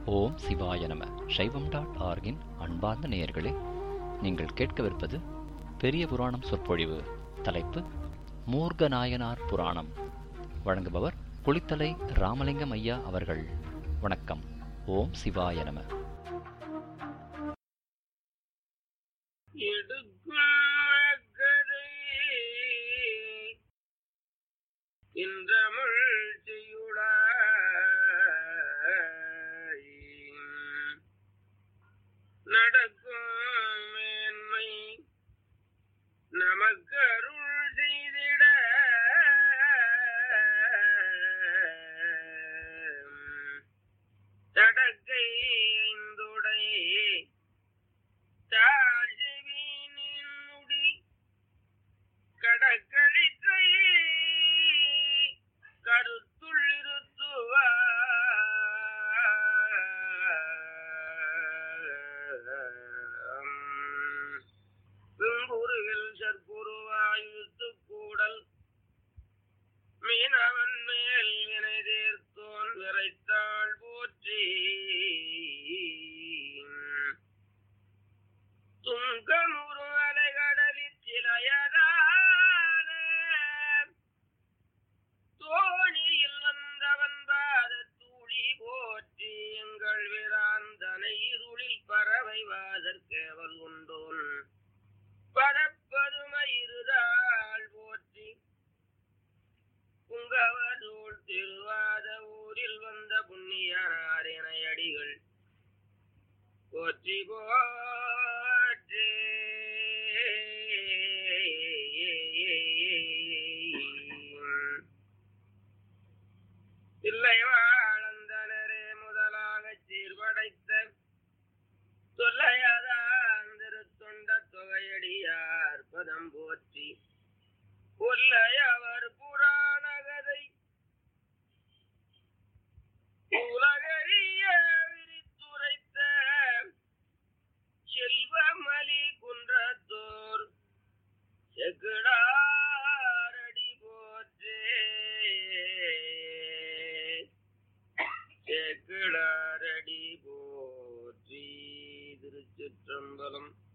ஓம் சிவாய நம சைவம் டாட் ஆர்கின் அன்பார்ந்த நேயர்களே நீங்கள் கேட்கவிருப்பது பெரிய புராணம் சொற்பொழிவு தலைப்பு மூர்க்க நாயனார் புராணம் வழங்குபவர் குளித்தலை ராமலிங்கம் ஐயா அவர்கள் வணக்கம் ஓம் சிவாய நம எடுக்கதை இன்றமிழ் செய்யுடாய் நடக்கும் மேன்மை நமக்கு அருள் செய்திட தடக்கை ஐந்துடை தாழ்வினின் முடி கடற்கழிற்றை கருத்துள்ளிருத்துவார் பின்புருகில் சற்புருவாயுத்து கூடல் மீனவன் மேல் வினை தேர்த்தோன் விரைத்தாள் போற்றி துங்கமுறு அலைகடலில் சிலையதான தோணியில் வந்தவன் பாத தூளி போற்றி எங்கள் விராந்தனை இருளில் பறவை வாதற்கேவல் உண்டோன் பரப்பதுமை இருதாள் போற்றி புங்கவதூள் திருவாத ஊரில் வந்த புண்ணியனாரினை அடிகள் போற்றி போற்றி இல்லை வாழந்தனரே முதலாகச் சீர்படைத்த தொல்லையதான் திருத்தொண்ட தொகையடியார் பதம் போற்றி கொல்லையவர் புராணகதை உலகறிய விரித்துரைத்த செல்வமலி குன்றத்தோர் செக்குடாரடி போற்றே செக்குடாரடி போற்றி திருச்சிற்றம்பலம்